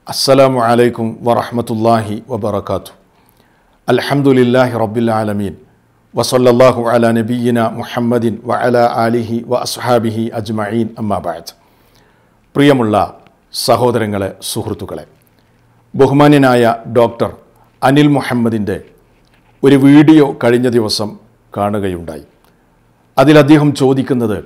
അസ്സലാമു അലൈക്കും വറഹമത്തല്ലാഹി വബർക്കാത്തു അൽഹംദുലില്ലാഹി റബ്ബിൽ ആലമീൻ വസല്ലല്ലാഹു അല നബീന മുഹമ്മദിൻ വ അല ആലിഹി വ അസ്ഹാബിഹി അജ്മഈൻ അമ്മാബാദ് പ്രിയമുള്ള സഹോദരങ്ങളെ സുഹൃത്തുക്കളെ ബഹുമാന്യനായ ഡോക്ടർ അനിൽ മുഹമ്മദിൻ്റെ ഒരു വീഡിയോ കഴിഞ്ഞ ദിവസം കാണുകയുണ്ടായി അതിൽ അദ്ദേഹം ചോദിക്കുന്നത്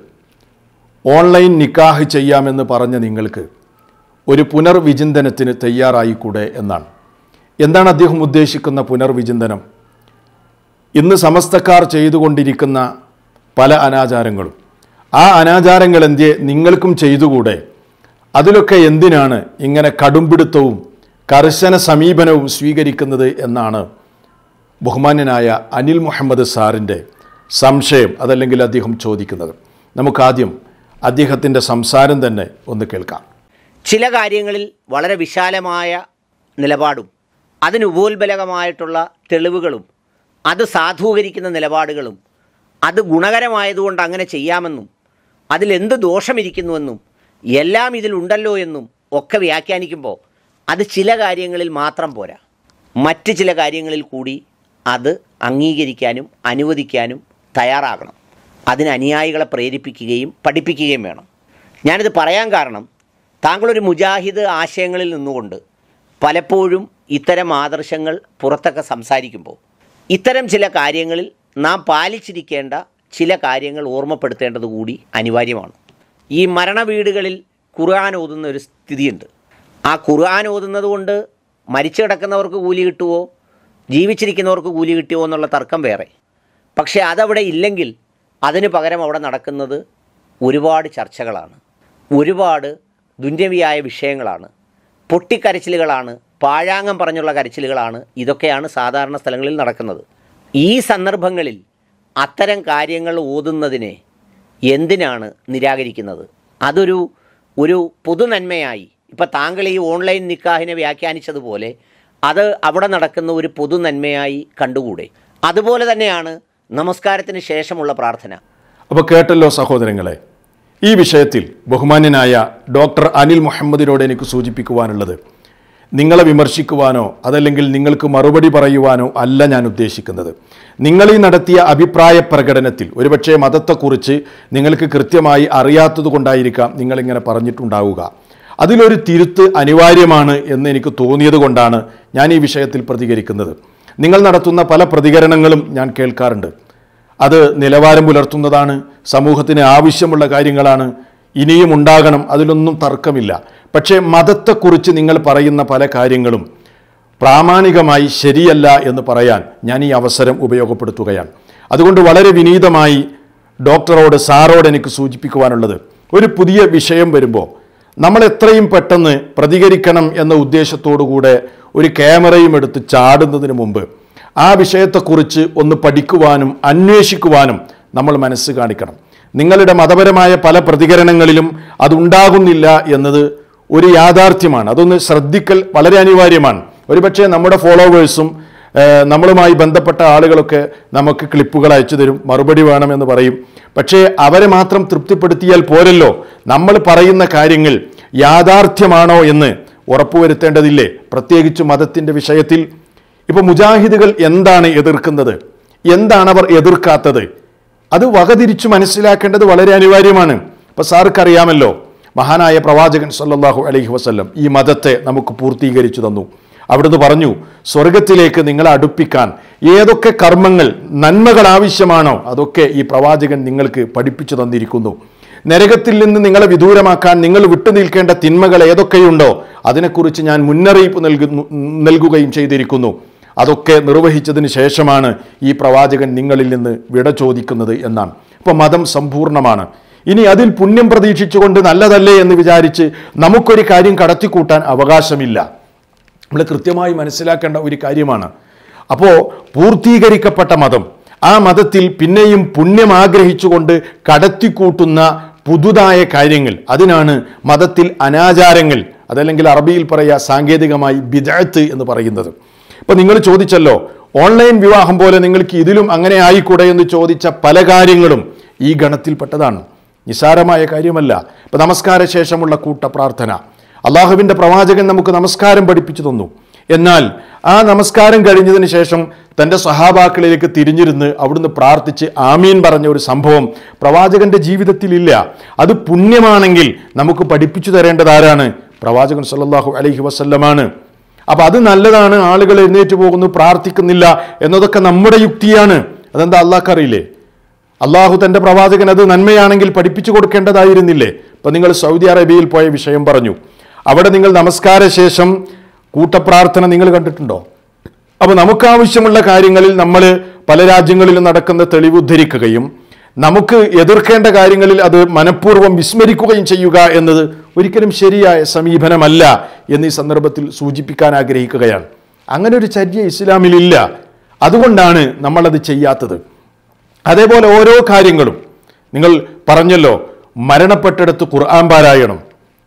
ഓൺലൈൻ നിക്കാഹ് ചെയ്യാമെന്ന് പറഞ്ഞ നിങ്ങൾക്ക് ഒരു പുനർവിചിന്തനത്തിന് തയ്യാറായിക്കൂടെ എന്നാണ് എന്താണ് അദ്ദേഹം ഉദ്ദേശിക്കുന്ന പുനർവിചിന്തനം ഇന്ന് സമസ്തക്കാർ ചെയ്തുകൊണ്ടിരിക്കുന്ന പല അനാചാരങ്ങളും ആ അനാചാരങ്ങൾ എന്തേ നിങ്ങൾക്കും ചെയ്തുകൂടെ അതിലൊക്കെ എന്തിനാണ് ഇങ്ങനെ കടുംപിടുത്തവും കർശന സമീപനവും സ്വീകരിക്കുന്നത് എന്നാണ് ബഹുമാന്യനായ അനിൽ മുഹമ്മദ് സാറിൻ്റെ സംശയം അതല്ലെങ്കിൽ അദ്ദേഹം ചോദിക്കുന്നത് നമുക്കാദ്യം അദ്ദേഹത്തിൻ്റെ സംസാരം തന്നെ ഒന്ന് കേൾക്കാം ചില കാര്യങ്ങളിൽ വളരെ വിശാലമായ നിലപാടും അതിന് ഉപോത്ബലകമായിട്ടുള്ള തെളിവുകളും അത് സാധൂകരിക്കുന്ന നിലപാടുകളും അത് ഗുണകരമായതുകൊണ്ട് അങ്ങനെ ചെയ്യാമെന്നും അതിലെന്ത് ദോഷമിരിക്കുന്നുവെന്നും എല്ലാം ഇതിലുണ്ടല്ലോ എന്നും ഒക്കെ വ്യാഖ്യാനിക്കുമ്പോൾ അത് ചില കാര്യങ്ങളിൽ മാത്രം പോരാ മറ്റ് ചില കാര്യങ്ങളിൽ കൂടി അത് അംഗീകരിക്കാനും അനുവദിക്കാനും തയ്യാറാകണം അതിന് അനുയായികളെ പ്രേരിപ്പിക്കുകയും പഠിപ്പിക്കുകയും വേണം ഞാനിത് പറയാൻ കാരണം താങ്കളൊരു മുജാഹിദ് ആശയങ്ങളിൽ നിന്നുകൊണ്ട് പലപ്പോഴും ഇത്തരം ആദർശങ്ങൾ പുറത്തൊക്കെ സംസാരിക്കുമ്പോൾ ഇത്തരം ചില കാര്യങ്ങളിൽ നാം പാലിച്ചിരിക്കേണ്ട ചില കാര്യങ്ങൾ ഓർമ്മപ്പെടുത്തേണ്ടത് കൂടി അനിവാര്യമാണ് ഈ മരണ വീടുകളിൽ ഖുർആൻ ഓതുന്ന ഒരു സ്ഥിതിയുണ്ട് ആ ഖുർആൻ ഓതുന്നത് കൊണ്ട് മരിച്ചു കിടക്കുന്നവർക്ക് കൂലി കിട്ടുമോ ജീവിച്ചിരിക്കുന്നവർക്ക് കൂലി കിട്ടുമോ എന്നുള്ള തർക്കം വേറെ പക്ഷേ അതവിടെ ഇല്ലെങ്കിൽ അതിന് പകരം അവിടെ നടക്കുന്നത് ഒരുപാട് ചർച്ചകളാണ് ഒരുപാട് ദുന്യവിയായ വിഷയങ്ങളാണ് പൊട്ടിക്കരച്ചിലുകളാണ് പാഴാങ്കം പറഞ്ഞുള്ള കരച്ചിലുകളാണ് ഇതൊക്കെയാണ് സാധാരണ സ്ഥലങ്ങളിൽ നടക്കുന്നത് ഈ സന്ദർഭങ്ങളിൽ അത്തരം കാര്യങ്ങൾ ഓതുന്നതിനെ എന്തിനാണ് നിരാകരിക്കുന്നത് അതൊരു ഒരു പൊതുനന്മയായി ഇപ്പം താങ്കൾ ഈ ഓൺലൈൻ നിക്കാഹിനെ വ്യാഖ്യാനിച്ചതുപോലെ അത് അവിടെ നടക്കുന്ന ഒരു പൊതുനന്മയായി കണ്ടുകൂടെ അതുപോലെ തന്നെയാണ് നമസ്കാരത്തിന് ശേഷമുള്ള പ്രാർത്ഥന അപ്പോൾ കേട്ടല്ലോ സഹോദരങ്ങളെ ഈ വിഷയത്തിൽ ബഹുമാന്യനായ ഡോക്ടർ അനിൽ മുഹമ്മദിനോട് എനിക്ക് സൂചിപ്പിക്കുവാനുള്ളത് നിങ്ങളെ വിമർശിക്കുവാനോ അതല്ലെങ്കിൽ നിങ്ങൾക്ക് മറുപടി പറയുവാനോ അല്ല ഞാൻ ഉദ്ദേശിക്കുന്നത് നിങ്ങൾ ഈ നടത്തിയ അഭിപ്രായ പ്രകടനത്തിൽ ഒരുപക്ഷെ മതത്തെക്കുറിച്ച് നിങ്ങൾക്ക് കൃത്യമായി അറിയാത്തത് കൊണ്ടായിരിക്കാം നിങ്ങളിങ്ങനെ പറഞ്ഞിട്ടുണ്ടാവുക അതിലൊരു തിരുത്ത് അനിവാര്യമാണ് എന്ന് എനിക്ക് തോന്നിയത് കൊണ്ടാണ് ഞാൻ ഈ വിഷയത്തിൽ പ്രതികരിക്കുന്നത് നിങ്ങൾ നടത്തുന്ന പല പ്രതികരണങ്ങളും ഞാൻ കേൾക്കാറുണ്ട് അത് നിലവാരം പുലർത്തുന്നതാണ് സമൂഹത്തിന് ആവശ്യമുള്ള കാര്യങ്ങളാണ് ഇനിയും ഉണ്ടാകണം അതിലൊന്നും തർക്കമില്ല പക്ഷേ മതത്തെക്കുറിച്ച് നിങ്ങൾ പറയുന്ന പല കാര്യങ്ങളും പ്രാമാണികമായി ശരിയല്ല എന്ന് പറയാൻ ഞാൻ ഈ അവസരം ഉപയോഗപ്പെടുത്തുകയാണ് അതുകൊണ്ട് വളരെ വിനീതമായി ഡോക്ടറോട് സാറോട് എനിക്ക് സൂചിപ്പിക്കുവാനുള്ളത് ഒരു പുതിയ വിഷയം വരുമ്പോൾ നമ്മൾ എത്രയും പെട്ടെന്ന് പ്രതികരിക്കണം എന്ന ഉദ്ദേശത്തോടുകൂടെ ഒരു ക്യാമറയും എടുത്ത് ചാടുന്നതിന് മുമ്പ് ആ വിഷയത്തെക്കുറിച്ച് ഒന്ന് പഠിക്കുവാനും അന്വേഷിക്കുവാനും നമ്മൾ മനസ്സ് കാണിക്കണം നിങ്ങളുടെ മതപരമായ പല പ്രതികരണങ്ങളിലും അതുണ്ടാകുന്നില്ല എന്നത് ഒരു യാഥാർത്ഥ്യമാണ് അതൊന്ന് ശ്രദ്ധിക്കൽ വളരെ അനിവാര്യമാണ് ഒരുപക്ഷെ നമ്മുടെ ഫോളോവേഴ്സും ഏഹ്, നമ്മളുമായി ബന്ധപ്പെട്ട ആളുകളൊക്കെ നമുക്ക് ക്ലിപ്പുകൾ അയച്ചു തരും മറുപടി വേണമെന്ന് പറയും പക്ഷേ അവരെ മാത്രം തൃപ്തിപ്പെടുത്തിയാൽ പോരല്ലോ നമ്മൾ പറയുന്ന കാര്യങ്ങൾ യാഥാർത്ഥ്യമാണോ എന്ന് ഉറപ്പുവരുത്തേണ്ടതില്ലേ പ്രത്യേകിച്ച് മതത്തിൻ്റെ വിഷയത്തിൽ ഇപ്പോൾ മുജാഹിദുകൾ എന്താണ് എതിർക്കുന്നത് എന്താണ് അവർ എതിർക്കാത്തത് അത് വകതിരിച്ചു മനസ്സിലാക്കേണ്ടത് വളരെ അനിവാര്യമാണ് ഇപ്പൊ സാർക്കറിയാമല്ലോ മഹാനായ പ്രവാചകൻ സല്ലല്ലാഹു അലൈഹി വസല്ലം ഈ മതത്തെ നമുക്ക് പൂർത്തീകരിച്ചു തന്നു അവിടുന്ന് പറഞ്ഞു സ്വർഗത്തിലേക്ക് നിങ്ങളെ അടുപ്പിക്കാൻ ഏതൊക്കെ കർമ്മങ്ങൾ നന്മകൾ ആവശ്യമാണോ അതൊക്കെ ഈ പ്രവാചകൻ നിങ്ങൾക്ക് പഠിപ്പിച്ചു തന്നിരിക്കുന്നു നരകത്തിൽ നിന്ന് നിങ്ങളെ വിദൂരമാക്കാൻ നിങ്ങൾ വിട്ടുനിൽക്കേണ്ട തിന്മകൾ ഏതൊക്കെയുണ്ടോ അതിനെക്കുറിച്ച് ഞാൻ മുന്നറിയിപ്പ് നൽകുന്നു നൽകുകയും ചെയ്തിരിക്കുന്നു അതൊക്കെ നിർവഹിച്ചതിന് ശേഷമാണ് ഈ പ്രവാചകൻ നിങ്ങളിൽ നിന്ന് വിട ചോദിക്കുന്നത് എന്നാണ് അപ്പോൾ മതം സമ്പൂർണ്ണമാണ് ഇനി അതിൽ പുണ്യം പ്രതീക്ഷിച്ചുകൊണ്ട് നല്ലതല്ലേ എന്ന് വിചാരിച്ച് നമുക്കൊരു കാര്യം കടത്തിക്കൂട്ടാൻ അവകാശമില്ല നമ്മൾ കൃത്യമായി മനസ്സിലാക്കേണ്ട ഒരു കാര്യമാണ് അപ്പോൾ പൂർത്തീകരിക്കപ്പെട്ട മതം ആ മതത്തിൽ പിന്നെയും പുണ്യം ആഗ്രഹിച്ചുകൊണ്ട് കടത്തിക്കൂട്ടുന്ന പുതുതായ കാര്യങ്ങൾ അതിനാണ് മതത്തിൽ അനാചാരങ്ങൾ അതല്ലെങ്കിൽ അറബിയിൽ പറയുക സാങ്കേതികമായി ബിദഅത്ത് എന്ന് പറയുന്നത് ഇപ്പൊ നിങ്ങൾ ചോദിച്ചല്ലോ ഓൺലൈൻ വിവാഹം പോലെ നിങ്ങൾക്ക് ഇതിലും അങ്ങനെ ആയിക്കൂടെ എന്ന് ചോദിച്ച പല കാര്യങ്ങളും ഈ ഗണത്തിൽപ്പെട്ടതാണ് നിസാരമായ കാര്യമല്ല ഇപ്പൊ നമസ്കാര ശേഷമുള്ള കൂട്ട പ്രാർത്ഥന അള്ളാഹുവിൻ്റെ പ്രവാചകൻ നമുക്ക് നമസ്കാരം പഠിപ്പിച്ചു തന്നു എന്നാൽ ആ നമസ്കാരം കഴിഞ്ഞതിന് ശേഷം തൻ്റെ സഹാബാക്കളിലേക്ക് തിരിഞ്ഞിരുന്ന് അവിടുന്ന് പ്രാർത്ഥിച്ച് ആമീൻ പറഞ്ഞ ഒരു സംഭവം പ്രവാചകന്റെ ജീവിതത്തിലില്ല അത് പുണ്യമാണെങ്കിൽ നമുക്ക് പഠിപ്പിച്ചു തരേണ്ടത് ആരാണ് പ്രവാചകൻ സല്ലല്ലാഹു അലൈഹി വസല്ലമാണ് അപ്പൊ അത് നല്ലതാണ് ആളുകൾ എഴുന്നേറ്റ് പോകുന്നു പ്രാർത്ഥിക്കുന്നില്ല എന്നതൊക്കെ നമ്മുടെ യുക്തിയാണ് അതെന്താ അള്ളാഹ്ക്കറിയില്ലേ അള്ളാഹു തന്റെ പ്രവാചകൻ അത് നന്മയാണെങ്കിൽ പഠിപ്പിച്ചു കൊടുക്കേണ്ടതായിരുന്നില്ലേ ഇപ്പൊ നിങ്ങൾ സൗദി അറേബ്യയിൽ പോയ വിഷയം പറഞ്ഞു അവിടെ നിങ്ങൾ നമസ്കാര ശേഷം കൂട്ടപ്രാർത്ഥന നിങ്ങൾ കണ്ടിട്ടുണ്ടോ അപ്പൊ നമുക്ക് ആവശ്യമുള്ള കാര്യങ്ങളിൽ നമ്മൾ പല രാജ്യങ്ങളിലും നടക്കുന്ന തെളിവ് ഉദ്ധരിക്കുകയും നമുക്ക് എതിർക്കേണ്ട കാര്യങ്ങളിൽ അത് മനഃപൂർവ്വം വിസ്മരിക്കുകയും ചെയ്യുക എന്നത് ഒരിക്കലും ശരിയായ സമീപനമല്ല എന്ന് ഈ സന്ദർഭത്തിൽ സൂചിപ്പിക്കാൻ ആഗ്രഹിക്കുകയാണ് അങ്ങനെ ഒരു ചര്യ ഇസ്ലാമിലില്ല അതുകൊണ്ടാണ് നമ്മളത് ചെയ്യാത്തത് അതേപോലെ ഓരോ കാര്യങ്ങളും നിങ്ങൾ പറഞ്ഞല്ലോ മരണപ്പെട്ടെടുത്ത് ഖുർആൻ പാരായണം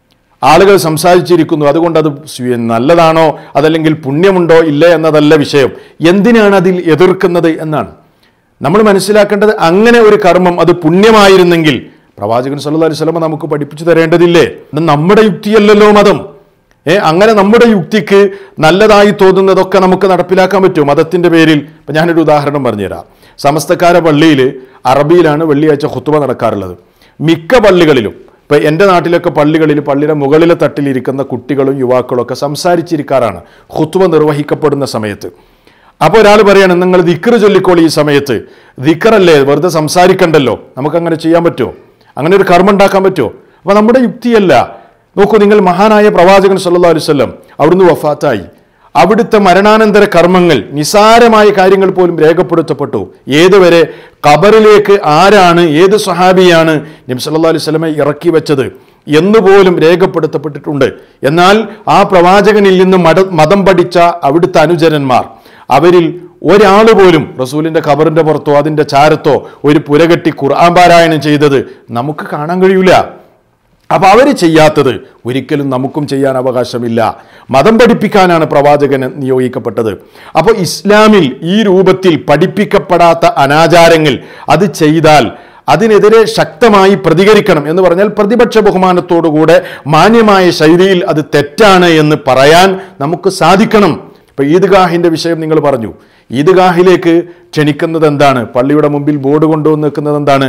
ആളുകൾ സംസാരിച്ചിരിക്കുന്നു അതുകൊണ്ട് അത് സ്വീ- നല്ലതാണോ അതല്ലെങ്കിൽ പുണ്യമുണ്ടോ ഇല്ല എന്നതല്ല വിഷയം എന്തിനാണ് അതിൽ എതിർക്കുന്നത് എന്നാണ് നമ്മൾ മനസ്സിലാക്കേണ്ടത് അങ്ങനെ ഒരു കർമ്മം അത് പുണ്യമായിരുന്നെങ്കിൽ പ്രവാചകൻ സല്ലല്ലാഹു അലൈഹി വസല്ലമ നമുക്ക് പഠിപ്പിച്ചു തരേണ്ടതില്ലേ ഇത് നമ്മുടെ യുക്തിയല്ലല്ലോ മതം ഏ അങ്ങനെ നമ്മുടെ യുക്തിക്ക് നല്ലതായി തോന്നുന്നതൊക്കെ നമുക്ക് നടപ്പിലാക്കാൻ പറ്റും മതത്തിന്റെ പേരിൽ ഇപ്പം ഞാനൊരു ഉദാഹരണം പറഞ്ഞുതരാം സമസ്തക്കാര പള്ളിയിൽ അറബിയിലാണ് വെള്ളിയാഴ്ച ഹുത്തുബ നടക്കാറുള്ളത് മിക്ക പള്ളികളിലും ഇപ്പൊ എൻ്റെ നാട്ടിലൊക്കെ പള്ളികളിൽ പള്ളിയുടെ മുകളിലെ തട്ടിലിരിക്കുന്ന കുട്ടികളും യുവാക്കളും ഒക്കെ സംസാരിച്ചിരിക്കാറാണ് ഹുത്തുബ നിർവഹിക്കപ്പെടുന്ന സമയത്ത് അപ്പോൾ ഒരാൾ പറയാണ് നിങ്ങൾ ദിക്കറ് ചൊല്ലിക്കോളി ഈ സമയത്ത് ദിക്കറല്ലേ വെറുതെ സംസാരിക്കണ്ടല്ലോ നമുക്കങ്ങനെ ചെയ്യാൻ പറ്റുമോ അങ്ങനെ ഒരു കർമ്മം ഉണ്ടാക്കാൻ പറ്റുമോ അപ്പോൾ നമ്മുടെ യുക്തിയല്ല നോക്കൂ നിങ്ങൾ മഹാനായ പ്രവാചകൻ സല്ലല്ലാഹു അലൈഹി വസല്ലം അവിടുന്ന് വഫാത്തായി അവിടുത്തെ മരണാനന്തര കർമ്മങ്ങൾ നിസാരമായ കാര്യങ്ങൾ പോലും രേഖപ്പെടുത്തപ്പെട്ടു ഏതുവരെ ഖബറിലേക്ക് ആരാണ് ഏത് സ്വഹാബിയാണ് നബി സല്ലല്ലാഹു അലൈഹി വസല്ലമെ ഇറക്കി വെച്ചത് എന്നുപോലും രേഖപ്പെടുത്തപ്പെട്ടിട്ടുണ്ട് എന്നാൽ ആ പ്രവാചകനിൽ നിന്ന് മട മതം പഠിച്ച അവിടുത്തെ അനുചരന്മാർ അവരിൽ ഒരാൾ പോലും റസൂലിന്റെ ഖബറിന്റെ പുറത്തോ അതിന്റെ ചാരത്തോ ഒരു പുരകെട്ടി ഖുർആൻ പാരായണം ചെയ്തത് നമുക്ക് കാണാൻ കഴിയൂല അപ്പൊ അവര് ചെയ്യാത്തത് ഒരിക്കലും നമുക്കും ചെയ്യാൻ അവകാശമില്ല മതം പഠിപ്പിക്കാനാണ് പ്രവാചകന് നിയോഗിക്കപ്പെട്ടത് അപ്പോൾ ഇസ്ലാമിൽ ഈ രൂപത്തിൽ പഠിപ്പിക്കപ്പെടാത്ത അനാചാരങ്ങൾ അത് ചെയ്താൽ അതിനെതിരെ ശക്തമായി പ്രതികരിക്കണം എന്ന് പറഞ്ഞാൽ പ്രതിപക്ഷ ബഹുമാനത്തോടുകൂടെ മാന്യമായ ശൈലിയിൽ അത് തെറ്റാണ് എന്ന് പറയാൻ നമുക്ക് സാധിക്കണം ഇപ്പൊ ഈദ്ഗാഹിന്റെ വിഷയം നിങ്ങൾ പറഞ്ഞു ഈദ്ഗാഹിലേക്ക് ക്ഷണിക്കുന്നത് എന്താണ് പള്ളിയുടെ മുമ്പിൽ ബോർഡ് കൊണ്ടുവന്ന് നിൽക്കുന്നത് എന്താണ്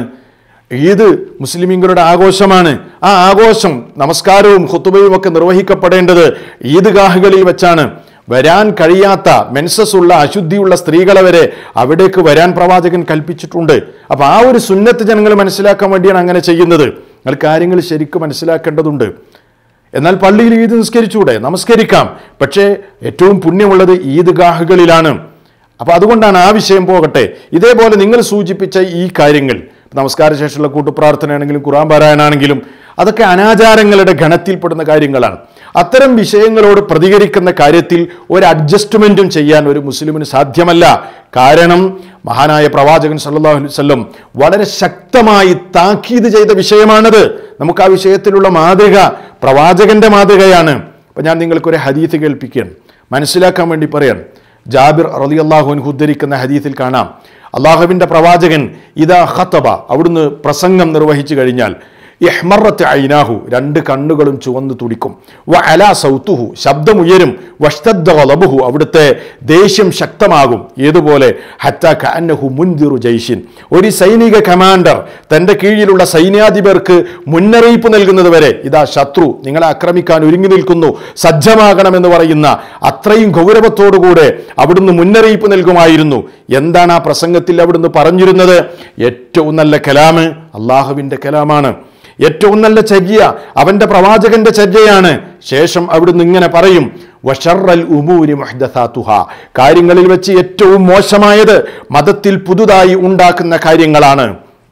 ഈദ് മുസ്ലിമീങ്ങളുടെ ആഘോഷമാണ് ആ ആഘോഷം നമസ്കാരവും ഖുത്തുബയും ഒക്കെ നിർവഹിക്കപ്പെടേണ്ടത് ഈദ്ഗാഹുകളിൽ വെച്ചാണ് വരാൻ കഴിയാത്ത മെൻസസ് ഉള്ള അശുദ്ധിയുള്ള സ്ത്രീകളെ വരെ അവിടേക്ക് വരാൻ പ്രവാചകൻ കൽപ്പിച്ചിട്ടുണ്ട് അപ്പൊ ആ ഒരു സുന്നത്ത് ജനങ്ങൾ മനസ്സിലാക്കാൻ വേണ്ടിയാണ് അങ്ങനെ ചെയ്യുന്നത് നിങ്ങൾ കാര്യങ്ങൾ ശരിക്കും മനസ്സിലാക്കേണ്ടതുണ്ട് എന്നാൽ പള്ളിയിൽ ഈദ് നിസ്കരിച്ചൂടെ നമസ്കരിക്കാം പക്ഷേ ഏറ്റവും പുണ്യമുള്ളത് ഈദ്ഗാഹുകളിലാണ് അപ്പൊ അതുകൊണ്ടാണ് ആ വിഷയം പോകട്ടെ ഇതേപോലെ നിങ്ങൾ സൂചിപ്പിച്ച ഈ കാര്യങ്ങൾ നമസ്കാര ശേഷമുള്ള കൂട്ടുപ്രാർത്ഥനയാണെങ്കിലും ഖുറാൻ പാരായണാണെങ്കിലും അതൊക്കെ അനാചാരങ്ങളുടെ ഗണത്തിൽപ്പെടുന്ന കാര്യങ്ങളാണ് അത്തരം വിഷയങ്ങളോട് പ്രതികരിക്കുന്ന കാര്യത്തിൽ ഒരു അഡ്ജസ്റ്റ്മെന്റും ചെയ്യാൻ ഒരു മുസ്ലിമിന് സാധ്യമല്ല കാരണം മഹാനായ പ്രവാചകൻ സല്ലല്ലാഹു അലൈഹി വസല്ലം വളരെ ശക്തമായി താക്കീത് ചെയ്ത വിഷയമാണത് നമുക്ക് ആ വിഷയത്തിലുള്ള മാതൃക പ്രവാചകന്റെ മാതൃകയാണ് അപ്പൊ ഞാൻ നിങ്ങൾക്കൊരു ഹദീത്ത് കേൾപ്പിക്കുകയാണ് മനസ്സിലാക്കാൻ വേണ്ടി പറയാൻ ജാബിർ റളിയല്ലാഹു അൻഹു ഉദ്ധരിക്കുന്ന ഹദീത്തിൽ കാണാം അള്ളാഹുവിൻ്റെ പ്രവാചകൻ ഇതാ ഖത്തബ അവിടുന്ന് പ്രസംഗം നിർവഹിച്ചു കഴിഞ്ഞാൽ ഇഹ്മറത്ത് ഐനാഹു രണ്ട് കണ്ണുകളും ചുവന്നു തുടിക്കും വ അല സൗത്തുഹു ശബ്ദമുയരും വഷ്തദ്ദ ഗളബുഹു അവിടുത്തെ ദേഷ്യം ശക്തമാകും ഏതുപോലെ ഹത്ത കഅന്നഹു മുൻദിറു ജയ്ഷിൻ ഒരു സൈനിക കമാൻഡർ തൻ്റെ കീഴിലുള്ള സൈന്യാധിപർക്ക് മുന്നറിയിപ്പ് നൽകുന്നത് വരെ ഇതാ ശത്രു നിങ്ങളെ ആക്രമിക്കാൻ ഒരുങ്ങി നിൽക്കുന്നു സജ്ജമാകണമെന്ന് പറയുന്ന അത്രയും ഗൗരവത്തോടുകൂടെ അവിടുന്ന് മുന്നറിയിപ്പ് നൽകുമായിരുന്നു എന്താണ് ആ പ്രസംഗത്തിൽ അവിടുന്ന് പറഞ്ഞിരുന്നത് ഏറ്റവും നല്ല കലാമ് അള്ളാഹുവിൻ്റെ കലാമാണ് ഏറ്റവും നല്ല ചര്യ അവന്റെ പ്രവാചകന്റെ ചര്യയാണ് ശേഷം അവിടുന്ന് ഇങ്ങനെ പറയും വഷറൽ ഉമൂരി മുഹ്ദസാത്തുഹ കാര്യങ്ങളിൽ വെച്ച് ഏറ്റവും മോശമായത് മതത്തിൽ പുതുതായി ഉണ്ടാക്കുന്ന കാര്യങ്ങളാണ്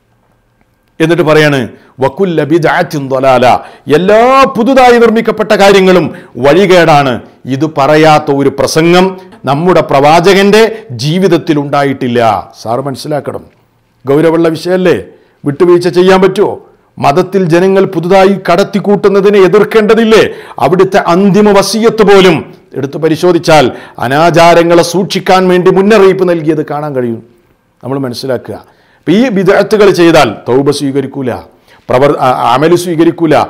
എന്നിട്ട് പറയാണ് വക്കുല്ല ബിദഅത്തിൻ ضലാല എല്ലാ പുതുതായി നിർമ്മിക്കപ്പെട്ട കാര്യങ്ങളും വഴികേടാണ് ഇത് പറയാത്ത ഒരു പ്രസംഗം നമ്മുടെ പ്രവാചകന്റെ ജീവിതത്തിൽ ഉണ്ടായിട്ടില്ല സാറ് മനസ്സിലാക്കണം ഗൗരവമുള്ള വിഷയമല്ലേ വിട്ടുവീഴ്ച ചെയ്യാൻ പറ്റുമോ മതത്തിൽ ജനങ്ങൾ പുതുതായി കടത്തിക്കൂട്ടുന്നതിനെ എതിർക്കേണ്ടതില്ലേ അവിടുത്തെ അന്തിമ വസീയത്ത് പോലും എടുത്തു പരിശോധിച്ചാൽ അനാചാരങ്ങളെ സൂക്ഷിക്കാൻ വേണ്ടി മുന്നറിയിപ്പ് നൽകിയത് കാണാൻ കഴിയും നമ്മൾ മനസ്സിലാക്കുക അപ്പൊ ഈ വിദഗ്ധകൾ ചെയ്താൽ തൗബ സ്വീകരിക്കൂല പ്രവർ അ- അമല് സ്വീകരിക്കൂല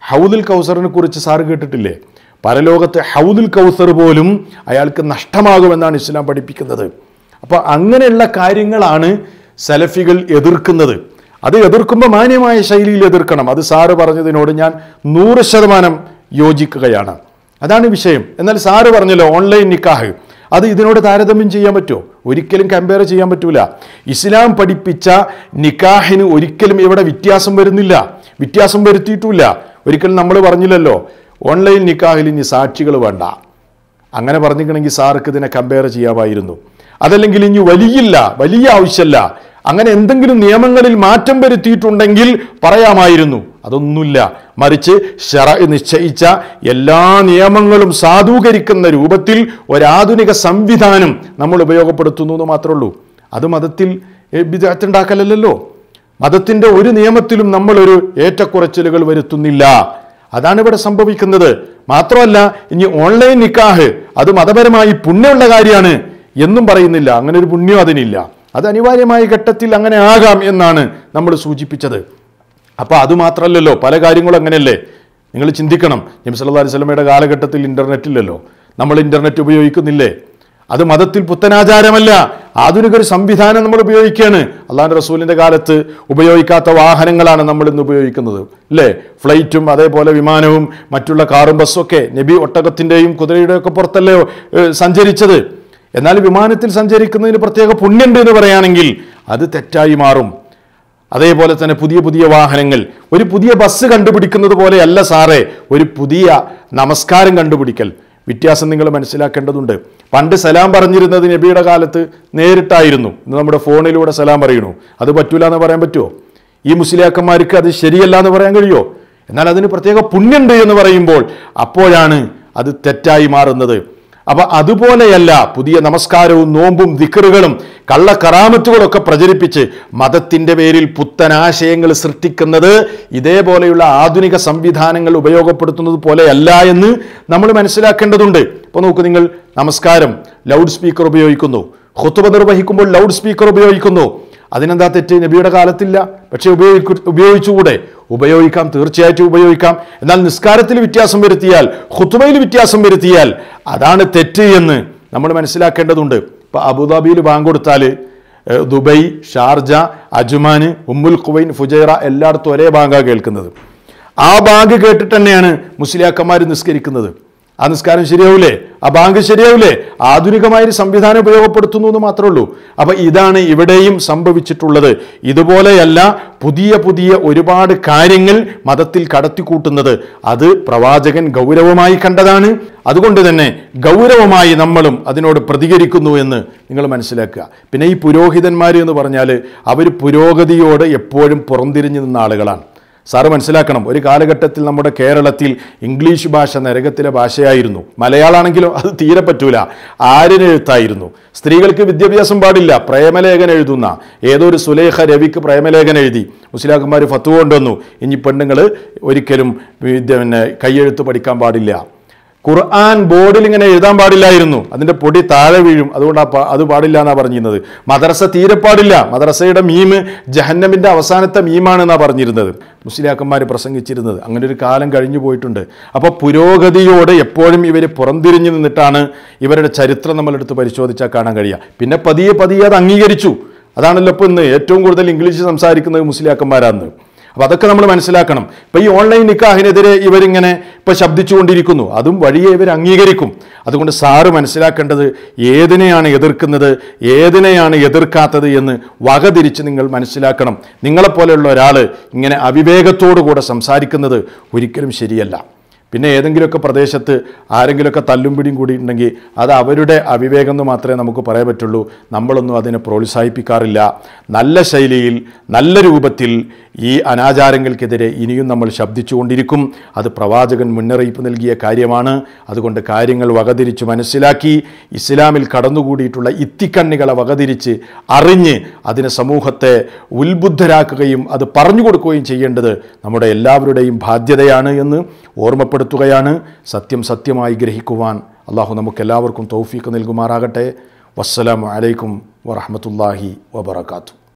ഹൗദുൽ കൗസറിനെ കുറിച്ച് സാറ് കേട്ടിട്ടില്ലേ പരലോകത്തെ ഹൗദുൽ കൗസർ പോലും അയാൾക്ക് നഷ്ടമാകുമെന്നാണ് ഇസ്ലാം പഠിപ്പിക്കുന്നത് അപ്പോൾ അങ്ങനെയുള്ള കാര്യങ്ങളാണ് സലഫികൾ എതിർക്കുന്നത് അത് എതിർക്കുമ്പോൾ മാന്യമായ ശൈലിയിൽ എതിർക്കണം അത് സാറ് പറഞ്ഞതിനോട് ഞാൻ നൂറ് ശതമാനം യോജിക്കുകയാണ് അതാണ് വിഷയം എന്നാൽ സാറ് പറഞ്ഞല്ലോ ഓൺലൈൻ നിക്കാഹ് അത് ഇതിനോട് താരതമ്യം ചെയ്യാൻ പറ്റുമോ ഒരിക്കലും കമ്പയർ ചെയ്യാൻ പറ്റൂല ഇസ്ലാം പഠിപ്പിച്ച നിക്കാഹിന് ഒരിക്കലും ഇവിടെ വ്യത്യാസം വരുന്നില്ല വ്യത്യാസം വരുത്തിയിട്ടില്ല ഒരിക്കലും നമ്മൾ പറഞ്ഞില്ലല്ലോ ഓൺലൈൻ നിക്കാഹിൽ ഇനി സാക്ഷികൾ വേണ്ട അങ്ങനെ പറഞ്ഞിട്ടുണ്ടെങ്കിൽ സാർക്ക് ഇതിനെ കമ്പയർ ചെയ്യാമായിരുന്നു അതല്ലെങ്കിൽ ഇനി വലിയില്ല വലിയ ആവശ്യമല്ല അങ്ങനെ എന്തെങ്കിലും നിയമങ്ങളിൽ മാറ്റം വരുത്തിയിട്ടുണ്ടെങ്കിൽ പറയാമായിരുന്നു അതൊന്നുമില്ല മറിച്ച് ഷറ നിശ്ചയിച്ച എല്ലാ നിയമങ്ങളും സാധൂകരിക്കുന്ന രൂപത്തിൽ ഒരാധുനിക സംവിധാനം നമ്മൾ ഉപയോഗപ്പെടുത്തുന്നു എന്ന് മാത്രമേ ഉള്ളൂ അത് മതത്തിൽ വിദഗ്ധണ്ടാക്കലല്ലോ മതത്തിന്റെ ഒരു നിയമത്തിലും നമ്മളൊരു ഏറ്റക്കുറച്ചിലുകൾ വരുത്തുന്നില്ല അതാണ് ഇവിടെ സംഭവിക്കുന്നത് മാത്രമല്ല ഇനി ഓൺലൈൻ നിക്കാഹ് അത് മതപരമായി പുണ്യമുള്ള കാര്യമാണ് എന്നും പറയുന്നില്ല അങ്ങനെ ഒരു പുണ്യം അതിനില്ല അത് അനിവാര്യമായ ഘട്ടത്തിൽ അങ്ങനെ ആകാം എന്നാണ് നമ്മൾ സൂചിപ്പിച്ചത് അപ്പോൾ അത് മാത്രമല്ലല്ലോ പല കാര്യങ്ങളും അങ്ങനെയല്ലേ നിങ്ങൾ ചിന്തിക്കണം നബി സല്ലല്ലാഹു അലൈഹി വസല്ലമയുടെ കാലഘട്ടത്തിൽ ഇൻ്റർനെറ്റ് ഇല്ലല്ലോ നമ്മൾ ഇൻ്റർനെറ്റ് ഉപയോഗിക്കുന്നില്ലേ അത് മതത്തിൽ പുത്തനാചാരമല്ല ആധുനിക ഒരു സംവിധാനം നമ്മൾ ഉപയോഗിക്കുകയാണ് അള്ളാഹു റസൂലിൻ്റെ കാലത്ത് ഉപയോഗിക്കാത്ത വാഹനങ്ങളാണ് നമ്മൾ ഇന്ന് ഉപയോഗിക്കുന്നത് അല്ലേ ഫ്ലൈറ്റും അതേപോലെ വിമാനവും മറ്റുള്ള കാറും ബസ്സും ഒക്കെ നബി ഒട്ടകത്തിൻ്റെയും കുതിരയുടെയും ഒക്കെ പുറത്തല്ലേ ഏഹ്, സഞ്ചരിച്ചത് എന്നാൽ വിമാനത്തിൽ സഞ്ചരിക്കുന്നതിന് പ്രത്യേക പുണ്യമുണ്ട് എന്ന് പറയുകയാണെങ്കിൽ അത് തെറ്റായി മാറും അതേപോലെ തന്നെ പുതിയ പുതിയ വാഹനങ്ങൾ ഒരു പുതിയ ബസ് കണ്ടുപിടിക്കുന്നത് പോലെയല്ല സാറേ ഒരു പുതിയ നമസ്കാരം കണ്ടുപിടിക്കൽ വ്യത്യാസം നിങ്ങൾ മനസ്സിലാക്കേണ്ടതുണ്ട് പണ്ട് സലാം പറഞ്ഞിരുന്നത് നബിയുടെ കാലത്ത് നേരിട്ടായിരുന്നു ഇന്ന് നമ്മുടെ ഫോണിലൂടെ സലാം പറയണു അത് പറ്റൂല എന്ന് പറയാൻ പറ്റുമോ ഈ മുസ്ലിയാക്കന്മാർക്ക് അത് ശരിയല്ല എന്ന് പറയാൻ കഴിയുമോ എന്നാൽ അതിന് പ്രത്യേക പുണ്യമുണ്ട് എന്ന് പറയുമ്പോൾ അപ്പോഴാണ് അത് തെറ്റായി മാറുന്നത് അപ്പൊ അതുപോലെയല്ല പുതിയ നമസ്കാരവും നോമ്പും ദിക്കറുകളും കള്ളക്കറാമത്തുകളൊക്കെ പ്രചരിപ്പിച്ച് മതത്തിന്റെ പേരിൽ പുത്തനാശയങ്ങൾ സൃഷ്ടിക്കുന്നത് ഇതേപോലെയുള്ള ആധുനിക സംവിധാനങ്ങൾ ഉപയോഗപ്പെടുത്തുന്നത് പോലെയല്ല എന്ന് നമ്മൾ മനസ്സിലാക്കേണ്ടതുണ്ട് ഇപ്പോൾ നോക്കൂ നിങ്ങൾ നമസ്കാരം ലൗഡ് സ്പീക്കർ ഉപയോഗിക്കുന്നു ഹുത്തുബ നിർവഹിക്കുമ്പോൾ ലൗഡ് സ്പീക്കർ ഉപയോഗിക്കുന്നു അതിനെന്താ തെറ്റ് നബിയുടെ കാലത്തില്ല പക്ഷെ ഉപയോഗിക്കു ഉപയോഗിച്ചുകൂടെ ഉപയോഗിക്കാം തീർച്ചയായിട്ടും ഉപയോഗിക്കാം എന്നാൽ നിസ്കാരത്തിൽ വ്യത്യാസം വരുത്തിയാൽ ഹുത്തുബയിൽ വ്യത്യാസം വരുത്തിയാൽ അതാണ് തെറ്റ് എന്ന് നമ്മൾ മനസ്സിലാക്കേണ്ടതുണ്ട് ഇപ്പൊ അബുദാബിയിൽ ബാങ്ക് കൊടുത്താൽ ഏഹ്, ദുബൈ ഷാർജ അജ്മാൻ ഉമ്മുൽ കുവൈൻ ഫുജൈറ എല്ലായിടത്തും ഒരേ ബാങ്കാണ് കേൾക്കുന്നത് ആ ബാങ്ക് കേട്ടിട്ട് തന്നെയാണ് മുസ്ലിയാക്കന്മാർ നിസ്കരിക്കുന്നത് ആ നിസ്കാരം ശരിയാവൂലേ ആ ബാങ്ക് ശരിയാവൂലേ ആധുനികമായ ഒരു സംവിധാനം ഉപയോഗപ്പെടുത്തുന്നു എന്ന് മാത്രമേ ഉള്ളൂ അപ്പൊ ഇതാണ് ഇവിടെയും സംഭവിച്ചിട്ടുള്ളത് ഇതുപോലെയല്ല പുതിയ പുതിയ ഒരുപാട് കാര്യങ്ങൾ മതത്തിൽ കടത്തിക്കൂട്ടുന്നത് അത് പ്രവാചകൻ ഗൗരവമായി കണ്ടതാണ് അതുകൊണ്ട് തന്നെ ഗൗരവമായി നമ്മളും അതിനോട് പ്രതികരിക്കുന്നു എന്ന് നിങ്ങൾ മനസ്സിലാക്കുക പിന്നെ ഈ പുരോഹിതന്മാർ എന്ന് പറഞ്ഞാൽ അവർ പുരോഗതിയോട് എപ്പോഴും പുറംതിരിഞ്ഞു നിന്ന ആളുകളാണ് സാറ് മനസ്സിലാക്കണം ഒരു കാലഘട്ടത്തിൽ നമ്മുടെ കേരളത്തിൽ ഇംഗ്ലീഷ് ഭാഷ നരകത്തിലെ ഭാഷയായിരുന്നു മലയാളമാണെങ്കിലോ അത് തീരെ പറ്റൂല ആരിനെഴുത്തായിരുന്നു സ്ത്രീകൾക്ക് വിദ്യാഭ്യാസം പാടില്ല പ്രേമലേഖനം എഴുതുന്ന ഏതോ ഒരു സുലേഖ രവിക്ക് പ്രേമലേഖനം എഴുതി മുസ്ലിയാക്കന്മാർ ഫത്വ കൊണ്ടുവന്നു ഇനി പെണ്ണുങ്ങൾ ഒരിക്കലും വിദ്യ പിന്നെ കയ്യെഴുത്ത് പഠിക്കാൻ പാടില്ല ഖുർആൻ ബോർഡിൽ ഇങ്ങനെ എഴുതാൻ പാടില്ലായിരുന്നു അതിന്റെ പൊടി താഴെ വീഴും അതുകൊണ്ട് ആ പ- അത് പാടില്ല എന്നാ പറഞ്ഞിരുന്നത് മദ്രസ തീരെ പാടില്ല മദ്രസയുടെ മീമ് ജഹന്നമിന്റെ അവസാനത്തെ മീമാണെന്നാ പറഞ്ഞിരുന്നത് മുസ്ലിയാക്കന്മാർ പ്രസംഗിച്ചിരുന്നത് അങ്ങനെ ഒരു കാലം കഴിഞ്ഞു പോയിട്ടുണ്ട് അപ്പോൾ പുരോഗതിയോട് എപ്പോഴും ഇവർ പുറംതിരിഞ്ഞു നിന്നിട്ടാണ് ഇവരുടെ ചരിത്രം നമ്മളെടുത്ത് പരിശോധിച്ചാൽ കാണാൻ കഴിയുക പിന്നെ പതിയെ പതിയെ അത് അംഗീകരിച്ചു അതാണല്ലോ ഇപ്പോൾ ഇന്ന് ഏറ്റവും കൂടുതൽ ഇംഗ്ലീഷ് സംസാരിക്കുന്നത് മുസ്ലിയാക്കന്മാരാന്ന് അപ്പൊ അതൊക്കെ നമ്മൾ മനസ്സിലാക്കണം ഇപ്പൊ ഈ ഓൺലൈൻ നിക്കാഹിനെതിരെ ഇവരിങ്ങനെ ഇപ്പൊ ശബ്ദിച്ചുകൊണ്ടിരിക്കുന്നു അതും വഴിയെ ഇവർ അംഗീകരിക്കും അതുകൊണ്ട് സാറ് മനസ്സിലാക്കേണ്ടത് ഏതിനെയാണ് എതിർക്കുന്നത് ഏതിനെയാണ് എതിർക്കാത്തത് എന്ന് വകതിരിച്ച് നിങ്ങൾ മനസ്സിലാക്കണം നിങ്ങളെപ്പോലെയുള്ള ഒരാൾ ഇങ്ങനെ അവിവേകത്തോടു കൂടെ സംസാരിക്കുന്നത് ഒരിക്കലും ശരിയല്ല പിന്നെ ഏതെങ്കിലുമൊക്കെ പ്രദേശത്ത് ആരെങ്കിലുമൊക്കെ തല്ലും പിടിയും കൂടി ഉണ്ടെങ്കിൽ അത് അവരുടെ അവിവേകം എന്ന് മാത്രമേ നമുക്ക് പറയാൻ പറ്റുള്ളൂ നമ്മളൊന്നും അതിനെ പ്രോത്സാഹിപ്പിക്കാറില്ല നല്ല ശൈലിയിൽ നല്ല രൂപത്തിൽ ഈ അനാചാരങ്ങൾക്കെതിരെ ഇനിയും നമ്മൾ ശബ്ദിച്ചുകൊണ്ടിരിക്കും അത് പ്രവാചകൻ മുന്നറിയിപ്പ് നൽകിയ കാര്യമാണ് അതുകൊണ്ട് കാര്യങ്ങൾ വകതിരിച്ച് മനസ്സിലാക്കി ഇസ്ലാമിൽ കടന്നുകൂടിയിട്ടുള്ള ഇത്തിക്കണ്ണികളെ വകതിരിച്ച് അറിഞ്ഞ് അതിനെ സമൂഹത്തെ ഉത്ബുദ്ധരാക്കുകയും അത് പറഞ്ഞു കൊടുക്കുകയും ചെയ്യേണ്ടത് നമ്മുടെ എല്ലാവരുടെയും ബാധ്യതയാണ് എന്ന് ഓർമ്മപ്പെടുത്തുകയാണ് സത്യം സത്യമായി ഗ്രഹിക്കുവാൻ അള്ളാഹു നമുക്കെല്ലാവർക്കും തൗഫീക്ക് നൽകുമാറാകട്ടെ വസ്സലാമു അലൈക്കും വറഹമത്തല്ലാഹി വബർക്കാത്തു